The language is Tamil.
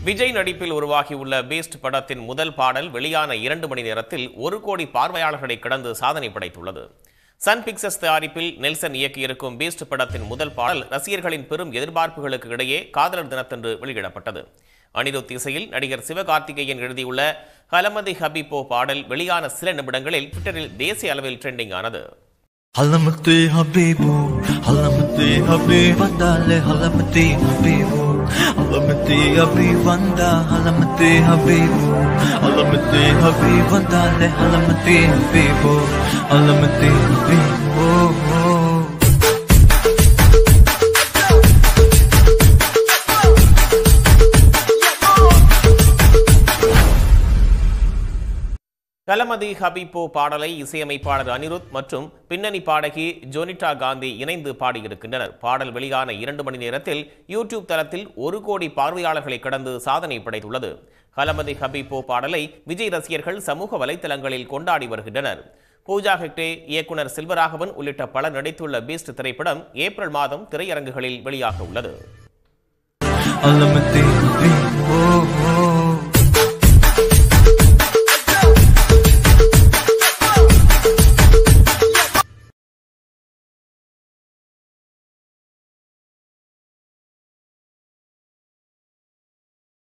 விஜய் நடிப்பில் உருவாகியுள்ள பீஸ்ட் படத்தின் முதல் பாடல் வெளியான இரண்டு மணி நேரத்தில் ஒரு கோடி பார்வையாளர்களை கடந்து சாதனை படைத்துள்ளது சன் பிக்சர்ஸ் தயாரிப்பில் நெல்சன் இயக்கியிருக்கும் பீஸ்ட் படத்தின் முதல் பாடல் ரசிகர்களின் பெரும் எதிர்பார்ப்புகளுக்கு இடையே காதலர் தினத்தன்று வெளியிடப்பட்டது அனிருத் இசையில் நடிகர் சிவகார்த்திகேயன் எழுதியுள்ள ஹலமதி ஹபிபோ பாடல் வெளியான சில நிமிடங்களில் ட்விட்டரில் தேசிய அளவில் ட்ரெண்டிங் ஆனது Halamati Habibu, Halamati Habibandale, Halamati Habibu, Halamati Habibanda, Halamati Habibu, Halamati Habibandale, Halamati Habibu, Halamati Habibu. கலமதி ஹபிபோ பாடலை இசையமைப்பாளர் அனிருத் மற்றும் பின்னணி பாடகி ஜோனிட்டா காந்தி இணைந்து பாடியிருக்கின்றனர் பாடல் வெளியான இரண்டு மணி நேரத்தில் யூடியூப் தளத்தில் ஒரு கோடி பார்வையாளர்களை கடந்து சாதனை படைத்துள்ளது கலமதி ஹபிபோ பாடலை விஜய் ரசிகர்கள் சமூக வலைத்தளங்களில் கொண்டாடி வருகின்றனர் பூஜா ஹெக்டே இயக்குனர் செல்வராகவன் உள்ளிட்ட பலர் நடித்துள்ள பீஸ்ட் திரைப்படம் ஏப்ரல் மாதம் திரையரங்குகளில் வெளியாக உள்ளது Halamati Habibu.